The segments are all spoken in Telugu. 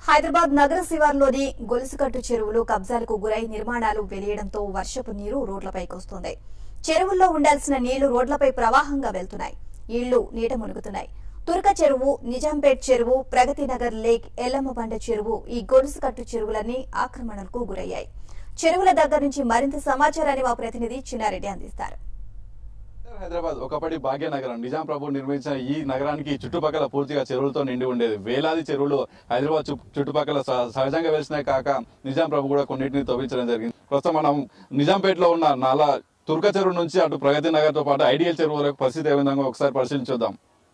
హైదరాబాద్ నగర శివార్లోని గొలుసుకట్టు చెరువులు కబ్జాలకు గురై నిర్మాణాలు వెలియడంతో వర్షపు నీరు రోడ్లపైకి వస్తుంది చెరువుల్లో ఉండాల్సిన నీళ్లు రోడ్లపై ప్రవాహంగా వెళ్తున్నాయి ఇళ్లు నీట మునుగుతున్నాయి తుర్క చెరువు నిజాంపేట్ చెరువు ప్రగతి నగర్ లేక్ ఎల్లమ్మబండ చెరువు ఈ గొలుసుకట్టు చెరువులన్నీ ఆక్రమణలకు గురయ్యాయి చెరువుల దగ్గర నుంచి మరింత సమాచారాన్ని మా ప్రతినిధి చిన్నారెడ్డి అందిస్తారు హైదరాబాద్ ఒకప్పటి భాగ్యనగరం నిజాం ప్రభు నిర్మించిన ఈ నగరానికి చుట్టుపక్కల పూర్తిగా చెరువులతో నిండి ఉండేది వేలాది చెరువులు హైదరాబాద్ చుట్టూ- చుట్టుపక్కల సహ- సహజంగా వెలిసినాయి కాక నిజాం ప్రభు కూడా కొన్నింటిని తవ్వించడం జరిగింది ప్రస్తుతం మనం నిజాంపేటలో ఉన్న నాలా తుర్క చెరువు నుంచి అటు ప్రగతి నగర్ తో పాటు ఐడియల్ చెరువు వరకు పరిస్థితి ఏ విధంగా ఒకసారి పరిశీలించుదాం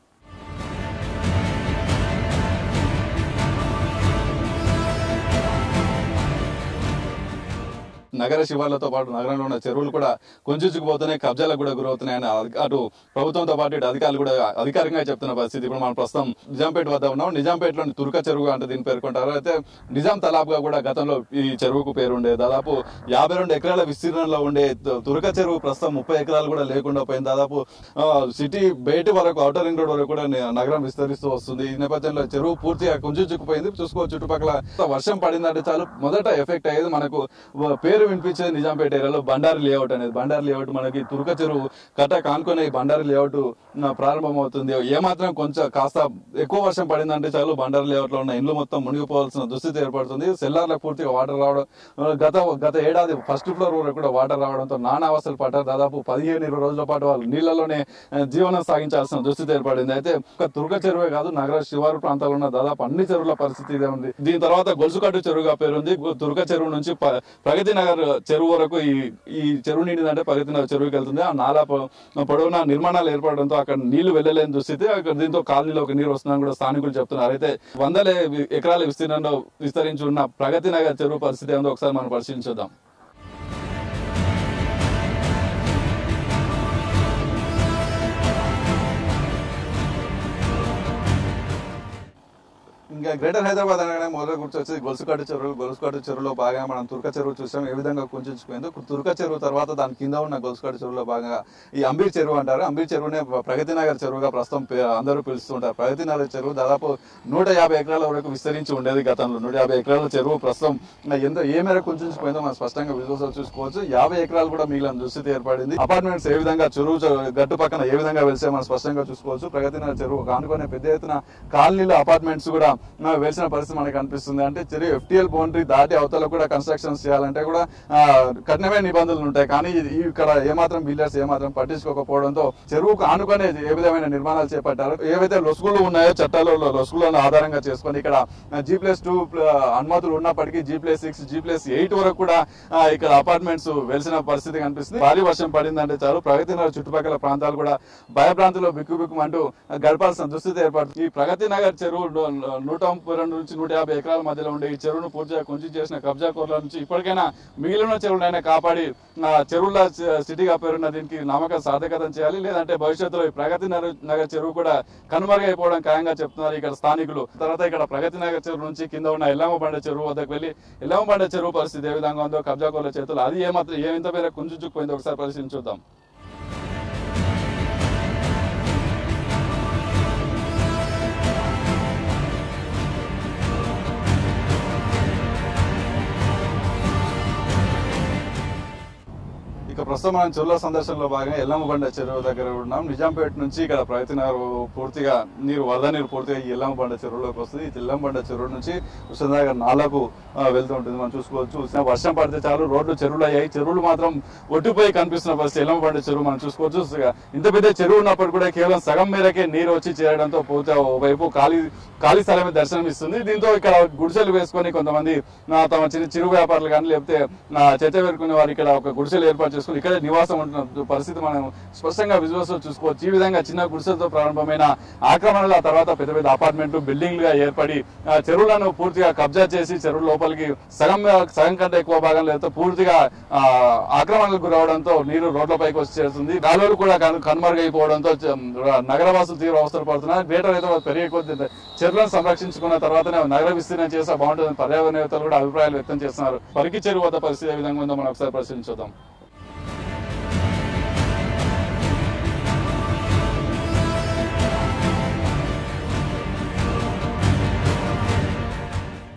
నగర శివార్లతో పాటు నగరంలో ఉన్న చెరువులు కూడా కొంచుకుపోతున్నాయి కబ్జాలకు కూడా గురవుతున్నాయని అధి- అటు ప్రభుత్వంతో పాటు ఇటు అధికారులు కూడా అధికారికంగా చెప్తున్న పరిస్థితి ఇప్పుడు మనం ప్రస్తుతం నిజాంపేట వద్ద ఉన్నాం నిజాంపేటలోని తుర్క చెరువు అంటే దీన్ని పేర్కొంటారు అయితే నిజాం తలాబ్గా కూడా గతంలో ఈ చెరువుకు పేరు ఉండేది దాదాపు యాభై రెండు ఎకరాల విస్తీర్ణంలో ఉండే తు- తుర్క చెరువు ప్రస్తుతం ముప్పై ఎకరాలు కూడా లేకుండా పోయింది దాదాపు ఆ, సిటీ బయట వరకు అవుటర్ రింగ్ రోడ్ వరకు కూడా ని- నగరం విస్తరిస్తూ వస్తుంది ఈ నేపథ్యంలో చెరువు పూర్తిగా కుంచుకుపోయింది చూసుకోవచ్చు చుట్టుపక్కల వర్షం పడిందంటే చాలు మొదట ఎఫెక్ట్ అయ్యేది మనకు వ- పేరు వినిపించేది నిజాంపేట ఏరియాలో బండారి లేఅవుట్ అనేది బండారి లేఅవుట్ మనకి తుర్క చెరువు కట్ట కానుకొని ఈ బండారి లేఅవుట్ ప్రారంభమవుతుంది ఏమాత్రం కొంచెం కాస్త ఎక్కువ వర్షం పడిందంటే చాలు బండారి లేఅవుట్ లో ఉన్న ఇండ్లు మొత్తం మునిగిపోవాల్సిన దుస్థితి ఏర్పడుతుంది సెల్లార్లకు పూర్తిగా వాటర్ రావడం ఆ, గత గత ఏడాది ఫస్ట్ ఫ్లోర్ వరకు కూడా వాటర్ రావడంతో నానా అవస్థలు పడ్డారు దాదాపు పదిహేను ఇరవై రోజుల పాటు వాళ్ళు నీళ్లలోనే ఆ, జీవనం సాగించాల్సిన దుస్థితి ఏర్పడింది అయితే ఒక తుర్క చెరువే కాదు నగర శివారు ప్రాంతాల్లో ఉన్న దాదాపు అన్ని చెరువుల పరిస్థితి ఇదే ఉంది దీని తర్వాత గొలుసుకట్టు చెరువుగా పేరుంది గు- తుర్క చెరువు నుంచి ప- ప్రగతి నగర్ చెరువు వరకు ఈ ఈ చెరువు నిండిందంటే ప్రగతి నగర్ చెరువుకి వెళ్తుంది ఆ నాలా పొ- పొడవునా నిర్మాణాలు ఏర్పడడంతో అక్కడ నీళ్లు వెళ్ళలేని దుస్థితి అక్కడ దీంతో కాలనీలోకి నీరు వస్తుందని కూడా స్థానికులు చెప్తున్నారు అయితే వందల ఎకరాల విస్తీర్ణంలో విస్తరించి ఉన్న ప్రగతి నగర్ చెరువు పరిస్థితి ఏందో ఒకసారి మనం పరిశీలించుదాం ఇంకా గ్రేటర్ హైదరాబాద్ అనగానే మొదలు గుర్తొచ్చేది గొలుసుకట్టు చెరువు గొలుసుకట్టు చెరువులో భాగంగా మనం తుర్క చెరువు చూసాం ఏ విధంగా కుంచుకుపోయిందో తుర్క చెరువు తర్వాత దాని కింద ఉన్న గొలుసుకట్టు చెరువులో భాగంగా ఈ అంబీర్ చెరువు అంటారు అంబీర్ చెరువునే ప్రగతి నగర్ చెరువుగా ప్రస్తుతం పే- అందరూ పిలుస్తుంటారు ప్రగతి నగర్ చెరువు దాదాపు నూట యాభై ఎకరాల వరకు విస్తరించి ఉండేది గతంలో నూట యాభై ఎకరాల చెరువు ప్రస్తుతం ఎంత ఏ మేర కుంచుకుపోయిందో మనం స్పష్టంగా విజువల్స్ చూసుకోవచ్చు యాభై ఎకరాలు కూడా మిగిలిన దుస్థితి ఏర్పడింది అపార్ట్మెంట్స్ ఏ విధంగా చెరువు చె- గట్టు పక్కన ఏ విధంగా వెలిసే మనం స్పష్టంగా చూసుకోవచ్చు ప్రగతి నగర్ చెరువు కానుకునే పెద్ద ఎత్తున కాలనీలో అపార్ట్మెంట్స్ కూడా ఆ, వెలిసిన పరిస్థితి మనకు కనిపిస్తుంది అంటే చెరువు ఎఫ్టీఎల్ బౌండరీ దాటి అవతల కూడా కన్స్ట్రక్షన్స్ చేయాలంటే కూడా ఆ, కఠినమైన నిబంధనలు ఉంటాయి కానీ ఇది- ఈ ఇక్కడ ఏమాత్రం బిల్డర్స్ ఏమాత్రం పట్టించుకోకపోవడంతో చెరువుకు ఆనుకునే ఏ విధమైన నిర్మాణాలు చేపట్టారు ఏవైతే లొసుగులు ఉన్నాయో చట్టాలలో లొసుగులను ఆధారంగా చేసుకొని ఇక్కడ జీ ప్లస్ టూ అనుమతులు ఉన్నప్పటికీ G plus six G plus eight వరకు కూడా ఆ, ఇక్కడ అపార్ట్మెంట్స్ వెలిసిన పరిస్థితి కనిపిస్తుంది భారీ వర్షం పడిందంటే చాలు ప్రగతి నగర్ చుట్టుపక్కల ప్రాంతాలు కూడా భయభ్రాంతిలో బిక్కుబిక్కుమంటూ గడపాల్సిన దుస్థితి ఏర్పడుతుంది ఈ ప్రగతి నగర్ చెరువు ను- నూట ముప్పై రెండు నుంచి నూట యాభై ఎకరాల మధ్యలో ఉండే ఈ చెరువును పూర్తిగా కుంచి చేసిన కబ్జా కోర్ల నుంచి ఇప్పటికైనా మిగిలిన చెరువులైనా కాపాడి ఆ, చెరువుల సి- సిటీగా పేరున్న దీనికి నామక సాధకతం చేయాలి లేదంటే భవిష్యత్తులో ఈ ప్రగతి నగర్ నగర్ చెరువు కూడా కనుమరుగైపోవడం ఖాయంగా చెప్తున్నారు ఇక్కడ స్థానికులు తర్వాత ఇక్కడ ప్రగతి నగర్ చెరువు నుంచి కింద ఉన్న ఎల్లమ్మ బండ చెరువు వద్దకు వెళ్ళి ఎల్లమ్మ బండ చెరువు పరిస్థితి ఏ విధంగా ఉందో కబ్జా కోర్ల చేతులు అది ఏమాత్రం ఏ ఇంత మేర కుంచుకుపోయిందో ఒకసారి పరిశీలించుద్దాం ఇక ప్రస్తుతం మనం చెరువుల సందర్శనలో భాగంగా ఎల్లమ్మబండ చెరువు దగ్గర ఉన్నాం నిజాంపేట నుంచి ఇక్కడ ప్రగతి నగర్ పూర్తిగా నీరు వరద నీరు పూర్తిగా ఈ ఎల్లమ్మబండ చెరువులోకి వస్తుంది ఈ ఎల్లమ్మబండ చెరువు నుంచి హుస్సేనగర్ నాలకు ఆ, వెళ్తూ ఉంటుంది మనం చూసుకోవచ్చు ఉస్మాన్ వర్షం పడితే చాలు రోడ్లు చెరువులు అయ్యాయి చెరువులు మాత్రం ఒట్టిపోయి కనిపిస్తున్న పరిస్థితి ఎల్లమ్మబండ చెరువు మనం చూసుకోవచ్చు ఇక ఇంత పెద్ద చెరువు ఉన్నప్పుడు కూడా కేవలం సగం మేరకే నీరు వచ్చి చేరడంతో పూర్తిగా ఓవైపు ఖాళీ ఖాళీ స్థలమే దర్శనం ఇస్తుంది దీంతో ఇక్కడ గుడిసెలు వేసుకొని కొంతమంది ఆ, తమ చిన్న చిరు వ్యాపారులు కానీ లేకపోతే ఆ, చెత్త వేరుకునే వారు ఇక్కడ ఒక గుడిసెలు ఏర్పాటు చేసుకుని ఇక్కడే నివాసం ఉంటున్న పరిస్థితి మనం స్పష్టంగా విజువల్స్ లో చూసుకోవచ్చు ఈ విధంగా చిన్న గుడిసెలతో ప్రారంభమైన ఆక్రమణలు ఆ తర్వాత పెద్ద పెద్ద అపార్ట్మెంట్లు బిల్డింగ్లుగా ఏర్పడి ఆ, చెరువులను పూర్తిగా కబ్జా చేసి చెరువు లోపలికి సగం సగం కంటే ఎక్కువ భాగం లేకపోతే పూర్తిగా ఆ, ఆక్రమణలకు గురవడంతో నీరు రోడ్లపైకి వచ్చి చేరుతుంది గాలులు కూడా కను- కనుమరుగైపోవడంతో చ- నగరవాసులు తీవ్ర అవసరం పడుతున్నారు గ్రేటర్ హైదరాబాద్ పెరిగే కొద్ది చెరువులను సంరక్షించుకున్న తర్వాతనే నగర విస్తీర్ణం చేస్తే బాగుంటుందని పర్యావరణవేత్తలు కూడా అభిప్రాయాలు వ్యక్తం చేస్తున్నారు పరికి చెరువు వద్ద పరిస్థితి ఏ విధంగా ఉందో మనం ఒకసారి పరిశీలించుదాం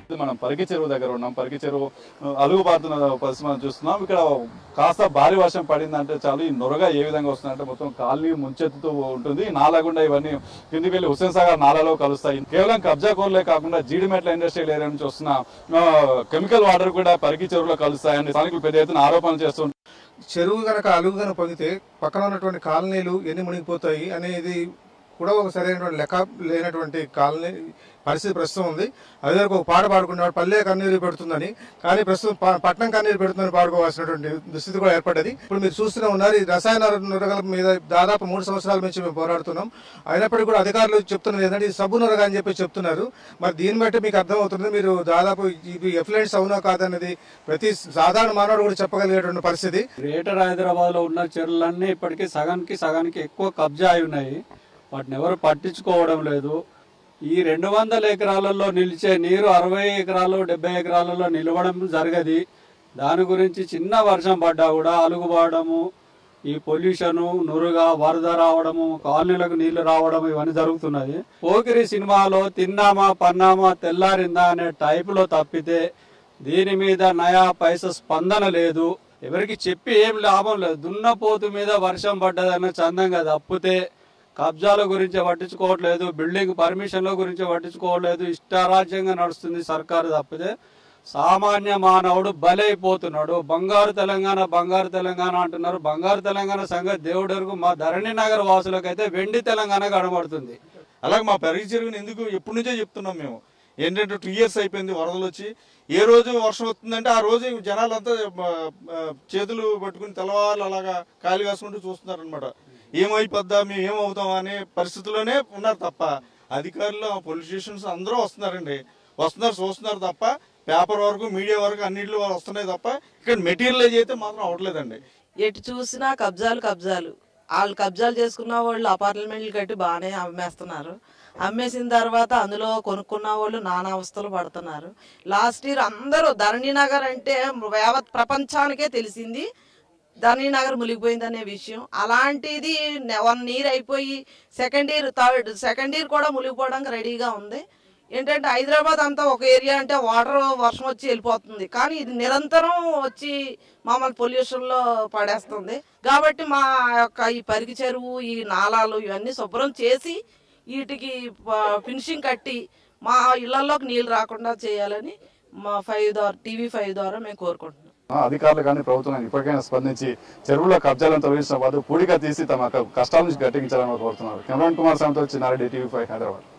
మనం పరిగి చెరువు దగ్గర ఉన్నాం పరిగి చెరువు ఆ, అలుగు పారుతున్న పరిస్థితి మనం చూస్తున్నాం ఇక్కడ కాస్త భారీ వర్షం పడిందంటే చాలు ఈ నొరగ ఏ విధంగా వస్తుందంటే మొత్తం కాలనీ ముంచెత్తుతూ ఉంటుంది ఈ నాలాగుండా ఇవన్నీ కిందికి వెళ్ళి హుస్సేన్ సాగర్ నాలాలో కలుస్తాయి కేవలం కబ్జా కోర్లే కాకుండా జీడిమెట్ల ఇండస్ట్రియల్ ఏరియా నుంచి వస్తున్న ఆ, కెమికల్ వాటర్ కూడా పరిగి చెరువులో కలుస్తాయని స్థానికులు పెద్ద ఎత్తున ఆరోపణలు చేస్తుంటారు చెరువు గనక అలుగు గనక పొంగితే పక్కన ఉన్నటువంటి కాలనీలు ఎన్ని మునిగిపోతాయి అనేది కూడా ఒక సరైనటువంటి లెక్క లేనటువంటి కాలనీ పరిస్థితి ప్రస్తుతం ఉంది అదే వరకు ఒక పాట పాడుకున్నాడు పల్లె కన్నీరు పెడుతుందని కానీ ప్రస్తుతం ప- పట్నం కన్నీరు పెడుతుందని పాడుకోవాల్సినటువంటి దుస్థితి కూడా ఏర్పడ్డది ఇప్పుడు మీరు చూస్తూనే ఉన్నారు ఈ రసాయన నురగల మీద దాదాపు మూడు సంవత్సరాల నుంచి మేము పోరాడుతున్నాం అయినప్పటికీ కూడా అధికారులు చెప్తున్నది ఏంటంటే ఇది సబ్బు నురగ అని చెప్పి చెప్తున్నారు మరి దీన్ని బట్టి మీకు అర్థమవుతుంది మీరు దాదాపు ఇవి ఎఫ్లెంట్స్ అవునా కాదన్నది ప్రతి సాధారణ మానవుడు కూడా చెప్పగలిగేటువంటి పరిస్థితి గ్రేటర్ హైదరాబాద్ లో ఉన్న చెరువులన్నీ ఇప్పటికీ సగానికి సగానికి ఎక్కువ కబ్జా అయి ఉన్నాయి వాటిని ఎవరు పట్టించుకోవడం లేదు ఈ రెండు వందల ఎకరాలలో నిలిచే నీరు అరవై ఎకరాలు డెబ్బై ఎకరాలలో నిలవడం జరగది దాని గురించి చిన్న వర్షం పడ్డా కూడా అలుగుబాడము ఈ పొల్యూషన్ నురుగా వరద రావడము కాలనీలకు నీళ్లు రావడం ఇవన్నీ జరుగుతున్నది పోకిరి సినిమాలో తిన్నామా పన్నామా తెల్లారిందా అనే టైపులో తప్పితే దీని మీద నయా పైస స్పందన లేదు ఎవరికి చెప్పి ఏం లాభం లేదు దున్నపోతు మీద వర్షం పడ్డదన్న చందంగా తప్పితే కబ్జాల గురించి పట్టించుకోవట్లేదు బిల్డింగ్ పర్మిషన్ల గురించి పట్టించుకోవట్లేదు ఇష్టారాజ్యంగా నడుస్తుంది సర్కారు తప్పితే సామాన్య మానవుడు బలైపోతున్నాడు బంగారు తెలంగాణ బంగారు తెలంగాణ అంటున్నారు బంగారు తెలంగాణ సంగతి దేవుడరకు మా ధరణి నగర్ వాసులకైతే వెండి తెలంగాణ కనబడుతుంది అలాగే మా పెరిగి చెరువుని ఎందుకు ఎప్పటి నుంచో చెప్తున్నాం మేము ఏంటంటే టూ ఇయర్స్ అయిపోయింది వరదలు వచ్చి ఏ రోజు వర్షం వస్తుందంటే ఆ రోజు జనాలంతా ఆ, ఆ, చేతులు పట్టుకుని తెల్లవాళ్ళు అలాగా కాలు కాసుకుంటూ చూస్తున్నారు అనమాట ఏమైపోద్దా మేము ఏమవుతాం అనే పరిస్థితిలోనే ఉన్నారు తప్ప అధికారులు పోలీస్ స్టేషన్స్ అందరూ వస్తున్నారండి వస్తున్నారు చూస్తున్నారు తప్ప పేపర్ వరకు మీడియా వరకు అన్నింటిలో వస్తున్నాయి తప్ప ఇక్కడ మెటీరియలైజ్ అయితే మాత్రం అవ్వట్లేదండి ఎటు చూసినా కబ్జాలు కబ్జాలు వాళ్ళు కబ్జాలు చేసుకున్న వాళ్ళు అపార్ట్మెంట్లు కట్టి బాగానే అమ్మేస్తున్నారు అమ్మేసిన తర్వాత అందులో కొనుక్కున్న వాళ్ళు నానా అవస్థలు పడుతున్నారు లాస్ట్ ఇయర్ అందరూ ధరణి నగర్ అంటే యావత్ ప్రపంచానికే తెలిసింది ధరణి నగర్ మునిగిపోయిందనే విషయం అలాంటిది నె- వన్ ఇయర్ అయిపోయి second year third second year కూడా మునిగిపోవడానికి రెడీగా ఉంది ఏంటంటే హైదరాబాద్ అంతా ఒక ఏరియా అంటే వాటర్ వర్షం వచ్చి వెళ్ళిపోతుంది కానీ ఇది నిరంతరం వచ్చి మామూలు పొల్యూషన్ లో పడేస్తుంది కాబట్టి మా యొక్క ఈ పరిగి చెరువు ఈ నాలాలు ఇవన్నీ శుభ్రం చేసి వీటికి ఫినిషింగ్ కట్టి మా ఇళ్లలోకి నీళ్ళు రాకుండా చేయాలని మా ఫైవ్ ద్వారా టీవీ ఫైవ్ ద్వారా మేము కోరుకుంటున్నాం ఆ, అధికారులు కానీ ప్రభుత్వం కానీ ఇప్పటికైనా స్పందించి చెరువులో కబ్జాలను తొలగించిన వారు పూడిగా తీసి తమ కష్టాల నుంచి గట్టెంచాలని కోరుతున్నారు కెమెరాన్ కుమార్ స్వామితో చిన్నారెడ్డి టీవీ ఫైవ్ హైదరాబాద్